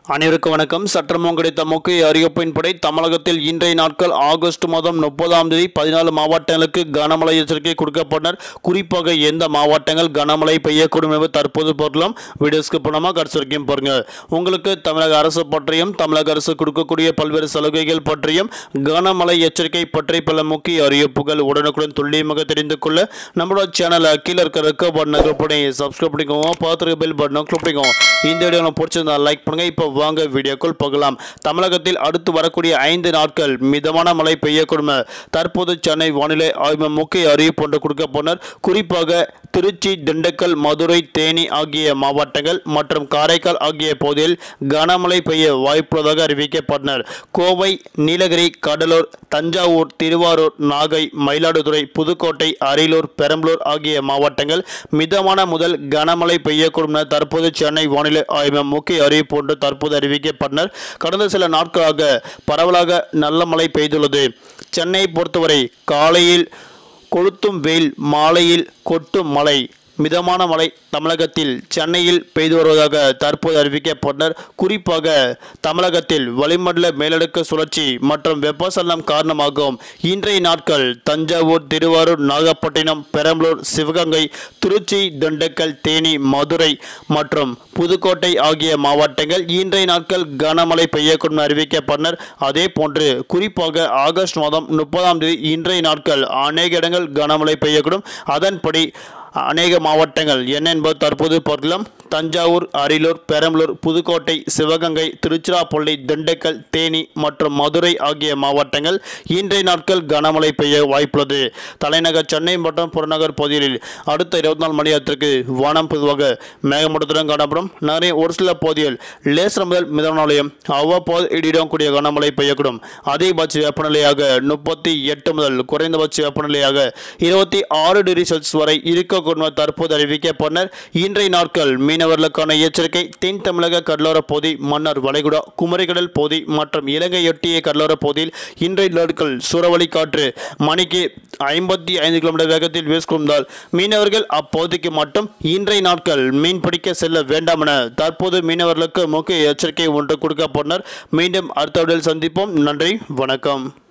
அனைவருக்கும் வணக்கம் சற்றமும் கிடைத்த முக்கிய அறிவிப்பின்படி தமிழகத்தில் இன்றைய நாட்கள் ஆகஸ்ட் மாதம் முப்பதாம் தேதி பதினாலு மாவட்டங்களுக்கு கனமழை எச்சரிக்கை கொடுக்கப்பட்டனர் குறிப்பாக எந்த மாவட்டங்கள் கனமழை பெய்யக்கூடும் என்று தற்போது பார்க்கலாம் வீடியோஸ்க்கு போனோமா கடைசி வரைக்கும் பாருங்க உங்களுக்கு தமிழக அரசு பற்றியும் தமிழக அரசு கொடுக்கக்கூடிய பல்வேறு சலுகைகள் பற்றியும் கனமழை எச்சரிக்கை பற்றி பல முக்கிய அறிவிப்புகள் உடனுக்குடன் துல்லியமாக தெரிந்து கொள்ள நம்மளோட சேனலை கீழே இருக்கிற இருக்க பட்டனை கிளிக் பண்ணி சப்ஸ்கிரைப் பண்ணிக்கோங்க பார்த்துருக்க பெல் பட்டனை கிளிக் பண்ணிக்கோங்க இந்த வீடியோ உங்களுக்கு பிடிச்சிருந்தா லைக் பண்ணுங்க இப்போ வாங்க வீடியோக்குள் போகலாம் தமிழகத்தில் அடுத்து வரக்கூடிய ஐந்து நாட்கள் மிதமான மழை பெய்யக்கூடும் தற்போது சென்னை வானிலை ஆய்வு முக்கிய அறிவிப்பு ஒன்று கொடுக்கப்பட்டனர் குறிப்பாக திருச்சி திண்டுக்கல் மதுரை தேனி ஆகிய மாவட்டங்கள் மற்றும் காரைக்கால் ஆகிய பகுதியில் கனமழை பெய்ய வாய்ப்புள்ளதாக அறிவிக்கப்பட்டனர் கோவை நீலகிரி கடலூர் தஞ்சாவூர் திருவாரூர் நாகை மயிலாடுதுறை புதுக்கோட்டை அரியலூர் பெரம்பலூர் ஆகிய மாவட்டங்கள் மிதமான முதல் கனமழை பெய்யக்கூடும் என தற்போது சென்னை வானிலை ஆய்வு முக்கிய அறிவிப்பு ஒன்று தற்போது அறிவிக்கப்பட்டனர் கடந்த சில நாட்களாக பரவலாக நல்ல மழை பெய்துள்ளது சென்னை பொறுத்தவரை காலையில் கொளுத்தும் வெயில் மாலையில் கொட்டும் மழை மிதமான மழை தமிழகத்தில் சென்னையில் பெய்து வருவதாக தற்போது அறிவிக்கப்பட்டனர் குறிப்பாக தமிழகத்தில் வளிமண்டல மேலடுக்கு சுழற்சி மற்றும் வெப்பசலனம் காரணமாகவும் இன்றைய நாட்கள் தஞ்சாவூர் திருவாரூர் நாகப்பட்டினம் பெரம்பலூர் சிவகங்கை திருச்சி திண்டுக்கல் தேனி மதுரை மற்றும் புதுக்கோட்டை ஆகிய மாவட்டங்கள் இன்றைய நாட்கள் கனமழை பெய்யக்கூடும் என அறிவிக்கப்பட்டனர் அதே போன்று குறிப்பாக ஆகஸ்ட் மாதம் முப்பதாம் தேதி இன்றைய நாட்கள் அநேக இடங்கள் கனமழை பெய்யக்கூடும் அதன்படி அநேக மாவட்டங்கள் என்ன என்பது தற்போது பார்க்கலாம் தஞ்சாவூர் அரியலூர் பெரம்பலூர் புதுக்கோட்டை சிவகங்கை திருச்சிராப்பள்ளி திண்டுக்கல் தேனி மற்றும் மதுரை ஆகிய மாவட்டங்கள் இன்றைய நாட்கள் கனமழை பெய்ய வாய்ப்புள்ளது தலைநகர் சென்னை மற்றும் புறநகர் பகுதிகளில் அடுத்த இருபத்தி நாலு மணி நேரத்திற்கு வானம் பொதுவாக மேகமூட்டத்துடன் காணப்படும் நிறைய ஒரு சில பகுதிகள் லேசர் முதல் மிதமான நிலையம் அவ்வப்போது இடியுடன் கூடிய கனமழை பெய்யக்கூடும் அதிகபட்ச வெப்பநிலையாக முப்பத்தி எட்டு முதல் குறைந்தபட்ச வெப்பநிலையாக இருபத்தி ஆறு டிகிரி செல்சியஸ் வரை இருக்கக்கூடும் என தற்போது அறிவிக்கப்பட்டனர் இன்றைய நாட்கள் மீனவர்களுக்கான எச்சரிக்கை தென் தமிழக கடலோர பகுதி மன்னார் வளைகுடா குமரிக்கடல் பகுதி மற்றும் இலங்கையொட்டிய கடலோர பகுதியில் இன்றைய நாட்கள் சூறாவளி காற்று மணிக்கு ஐம்பத்தி ஐந்து கிலோமீட்டர் வேகத்தில் வீசுகின்றால் மீனவர்கள் அப்பகுதிக்கு மட்டும் இன்றைய நாட்கள் மீன் பிடிக்க செல்ல வேண்டாம் என தற்போது மீனவர்களுக்கு முக்கிய எச்சரிக்கை ஒன்று கொடுக்கப்பட்டனர் மீண்டும் அடுத்த வீடியோவில் சந்திப்போம் நன்றி வணக்கம்